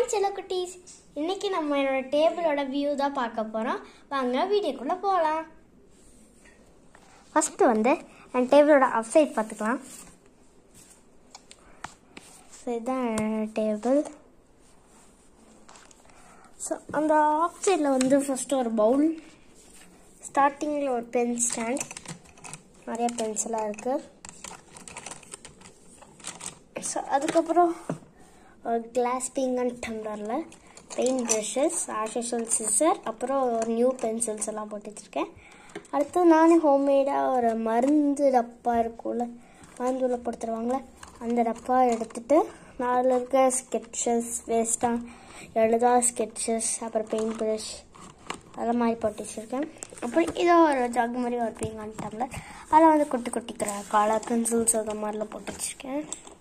hi செல்ல குட்டீஸ் இன்னைக்கு நம்ம என்னோட டேபிளோட வியூ தான் பார்க்க போகிறோம் வாங்க வீடியோக்குள்ளே போகலாம் ஃபஸ்ட்டு வந்து என் டேபிளோட அப் சைட் பார்த்துக்கலாம் ஸோ இதுதான் டேபிள் ஸோ அந்த ஆஃப் சைடில் வந்து ஃபஸ்ட்டு ஒரு பவுல் ஸ்டார்டிங்கில் ஒரு பென் ஸ்டாண்ட் நிறைய பென்சிலாக இருக்குது ஸோ அதுக்கப்புறம் ஒரு கிளாஸ் பிங்கன் டம்ளரில் பெயிண்ட் ப்ரஷஸ் ஆஷல் சிசர் அப்புறம் ஒரு நியூ பென்சில்ஸ் எல்லாம் போட்டு வச்சுருக்கேன் அடுத்து நானே ஹோம்மேடாக ஒரு மருந்து டப்பா இருக்கும்ல மருந்து உள்ள போட்டுருவாங்களே அந்த டப்பா எடுத்துட்டு நாலு இருக்க ஸ்கெட்சஸ் வேஸ்ட்டாக எழுதா ஸ்கெட்சஸ் அப்புறம் பெயிண்ட் ப்ரஷ் அதெல்லாம் மாதிரி போட்டு வச்சுருக்கேன் அப்புறம் இதோ ஒரு ஜக் மாதிரி ஒரு பிங்கான் டம்ளர் அதில் வந்து குட்டி குட்டி கலர் பென்சில்ஸ் அந்த மாதிரிலாம் போட்டு வச்சுருக்கேன்